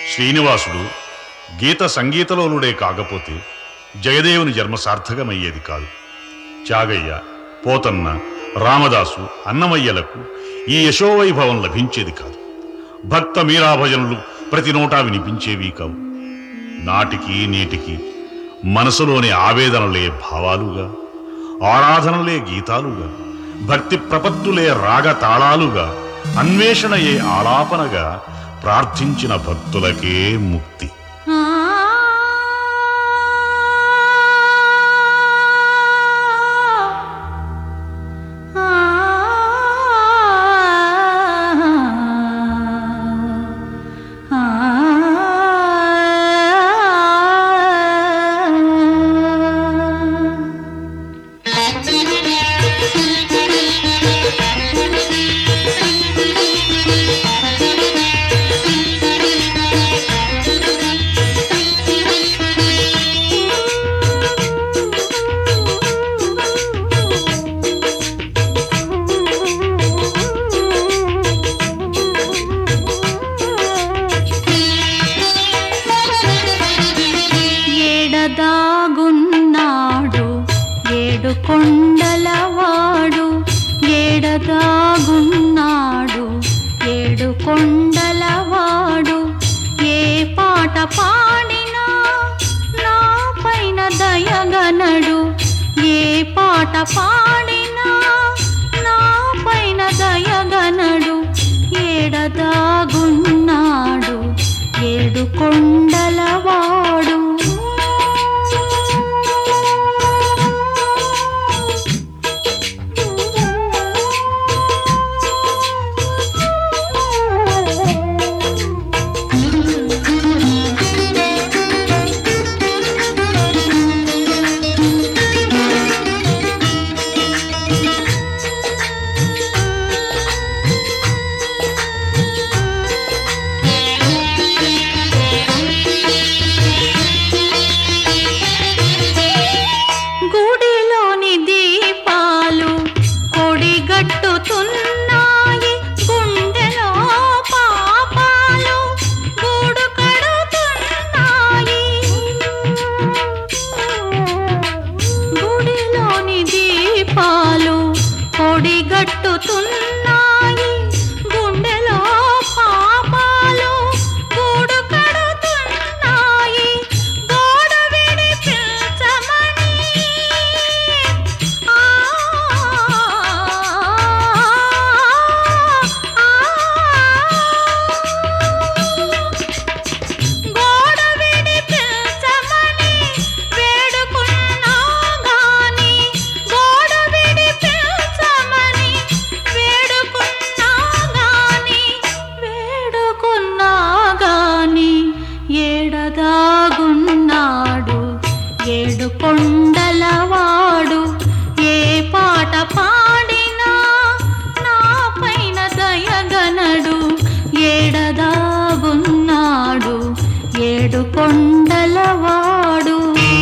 శ్రీనివాసుడు గీత సంగీతలోనుడే కాకపోతే జయదేవుని జన్మ సార్థకమయ్యేది కాదు త్యాగయ్య పోతన్న రామదాసు అన్నమయ్యలకు ఈ యశోవైభవం లభించేది కాదు భక్త మీరాభజనులు ప్రతి నోటా వినిపించేవి కావు నాటికి నేటికి మనసులోని ఆవేదనలే భావాలుగా ఆరాధనలే గీతాలుగా భక్తి ప్రపత్తులే రాగ తాళాలుగా అన్వేషణయే ఆలాపనగా ప్రార్థించిన భక్తులకే ముక్తి ఆ ఏడదాగున్నాడు ఏడు కొండలవాడు ఏడదాగున్నాడు ఏడు కొండలవాడు ఏ పాట పాడినా నా పైన దయగనడు ఏ పాట పాడినా నా పైన దయగనడు ఏడదాగున్నాడు ఏడు కొండలవాడు గుడిలోని దీపాలు కొడిగట్టుతున్నాయి గుండెలో పాపాలు గూడు కడుతున్నాయి గుడిలోని దీపాలు కొడిగట్టుతున్నాయి గుండెలో పాపాలు గూడు కడుతున్నాయి గోడ విడిపించమని ఆ గోడ విడిపించమని వేడుకున్నా గాని గోడ విడిపించమని వేడుకున్నా గాని వేడుకున్నా గాని ఏడదాగున్నాడు ఏడు కొండలవాడు ఏ పాట పాడినా నా పైన దయగనడు ఏడదాగున్నాడు ఏడు కొండలవాడు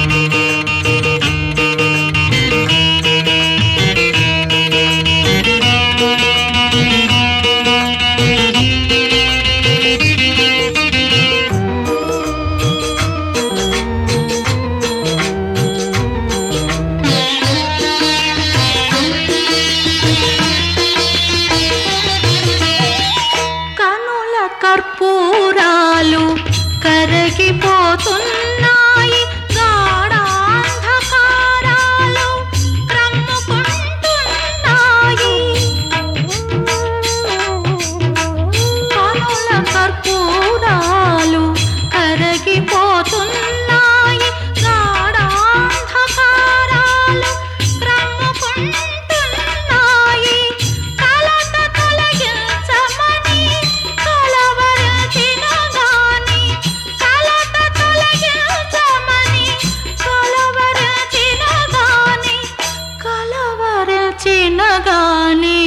కనుల కర్పూరాలు కరగిపోతున్నాయి గాఢాంధకారాలు క్రమ్ముకుంటున్నాయి కనుల కర్పూరాలు కరగిపోతున్నాయి గాఢాంధకారాలు క్రమ్ముకుంటున్నాయి కలత తొలగించమని కలవరచిన గాని కలత తొలగించమని కలవరచిన గాని కలవరచిన గాని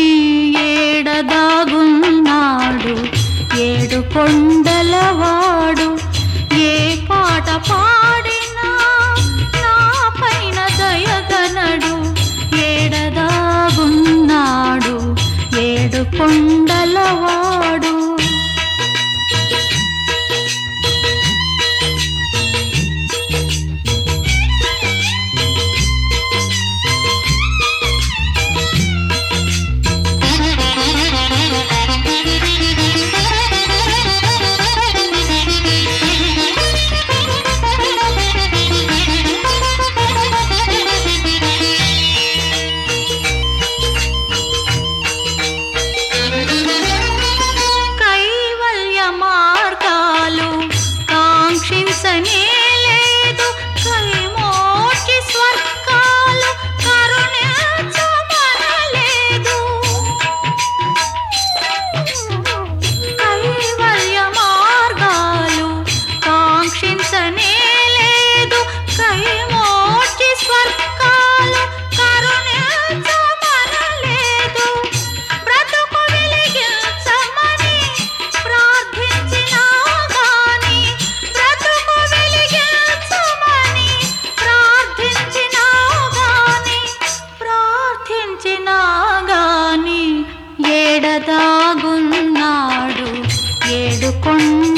ఏడదాగున్నాడు ఏడు కొండలవాడు ఏ పాట పాడినా నా పైన దయగనడు ఏడదాగున్నాడు ఏడు కొండలవాడు ఎడదాగున్నాడు ఏడు కొండ